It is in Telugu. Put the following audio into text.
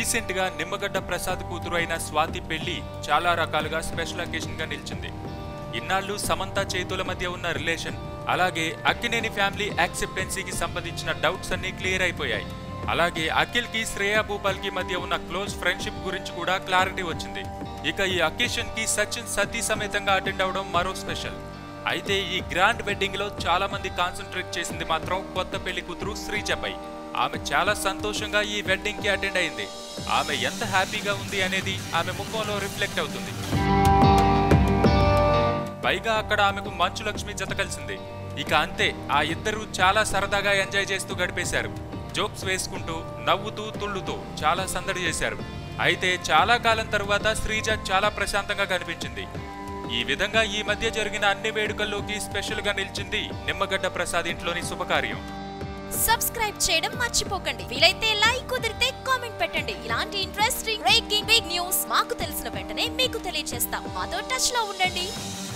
రీసెంట్ గా నిమ్మగడ్డ ప్రసాద్ కూతురు అయిన స్వాతి పెళ్లి చాలా రకాలుగా స్పెషల్ అకేషన్ గా నిలిచింది ఇన్నాళ్ళు సమంత చేతుల మధ్య ఉన్న రిలేషన్ అలాగే అక్కినేని ఫ్యామిలీ యాక్సెప్టెన్సీకి సంబంధించిన డౌట్స్ అన్ని క్లియర్ అయిపోయాయి అలాగే అఖిల్ కి శ్రేయా భూపాల్ కి మధ్య ఉన్న క్లోజ్ ఫ్రెండ్షిప్ గురించి కూడా క్లారిటీ వచ్చింది ఇక ఈ అకేషన్ కి సచిన్ సతీ సమేతంగా అటెండ్ అవడం మరో స్పెషల్ అయితే ఈ గ్రాండ్ వెడ్డింగ్ లో చాలా మంది కాన్సన్ట్రేట్ చేసింది మాత్రం కొత్త పెళ్లి కూతురు శ్రీజపై ఆమె చాలా సంతోషంగా ఈ వెడ్డింగ్ కి అటెండ్ అయింది ఆమె ఎంత హ్యాపీగా ఉంది అనేది ఆమె ముఖంలో రిఫ్లెక్ట్ అవుతుంది పైగా అక్కడ ఆమెకు మంచు లక్ష్మి జత కలిసింది ఇక అంతే ఆ ఇద్దరు చాలా సరదాగా ఎంజాయ్ చేస్తూ గడిపేశారు జోక్స్ వేసుకుంటూ నవ్వుతూ తుళ్ళుతూ చాలా సందడి చేశారు అయితే చాలా కాలం తరువాత శ్రీజ చాలా ప్రశాంతంగా కనిపించింది ఈ విధంగా ఈ మధ్య జరిగిన అన్ని వేడుకల్లోకి స్పెషల్ గా నిలిచింది నిమ్మగడ్డ ప్రసాద్ ఇంట్లోని శుభకార్యం సబ్స్క్రైబ్ చేయడం మర్చిపోకండి వీలైతే లైక్ కుదిరితే కామెంట్ పెట్టండి ఇలాంటి ఇంట్రెస్టింగ్ బ్రేకింగ్ బిగ్ న్యూస్ మాకు తెలిసిన వెంటనే మీకు తెలియజేస్తాం మాతో టచ్ లో ఉండండి